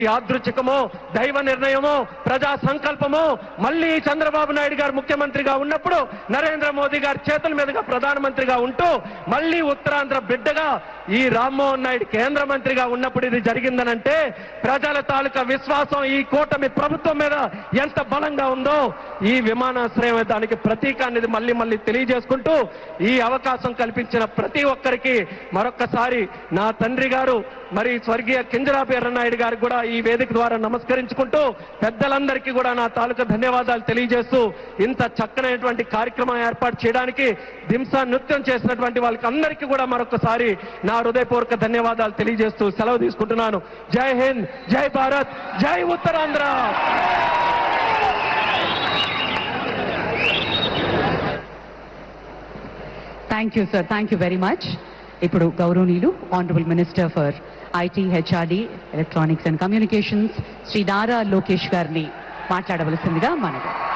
యాదృచ్ఛికమో దైవ నిర్ణయమో ప్రజా సంకల్పమో మళ్ళీ చంద్రబాబు నాయుడు గారు ముఖ్యమంత్రిగా ఉన్నప్పుడు నరేంద్ర మోదీ గారి చేతుల మీదుగా ప్రధానమంత్రిగా ఉంటూ మళ్ళీ ఉత్తరాంధ్ర బిడ్డగా ఈ రామ్మోహన్ నాయుడు కేంద్ర మంత్రిగా ఉన్నప్పుడు ఇది జరిగిందనంటే ప్రజల తాలూకా విశ్వాసం ఈ కూటమి ప్రభుత్వం మీద ఎంత బలంగా ఉందో ఈ విమానాశ్రయం దానికి ప్రతీక అనేది మళ్ళీ మళ్ళీ తెలియజేసుకుంటూ ఈ అవకాశం కల్పించిన ప్రతి ఒక్కరికి మరొక్కసారి నా తండ్రి గారు మరి స్వర్గీయ కింజరాపు ఎర్రనాయుడు గారికి కూడా ఈ వేదిక ద్వారా నమస్కరించుకుంటూ పెద్దలందరికీ కూడా నా తాలూకా ధన్యవాదాలు తెలియజేస్తూ ఇంత చక్కనైనటువంటి కార్యక్రమం ఏర్పాటు చేయడానికి దింసా నృత్యం చేసినటువంటి వాళ్ళకి అందరికీ కూడా మరొకసారి నా హృదయపూర్వక ధన్యవాదాలు తెలియజేస్తూ సెలవు తీసుకుంటున్నాను జై హింద్ జై భారత్ జై Uttarandhra thank you sir thank you very much ఇప్పుడు గౌరవనీయులు honourable minister for IT HRD electronics and communications Shri Nara Lokesh గారిని మాట్లాడవలసిందిగా మనవి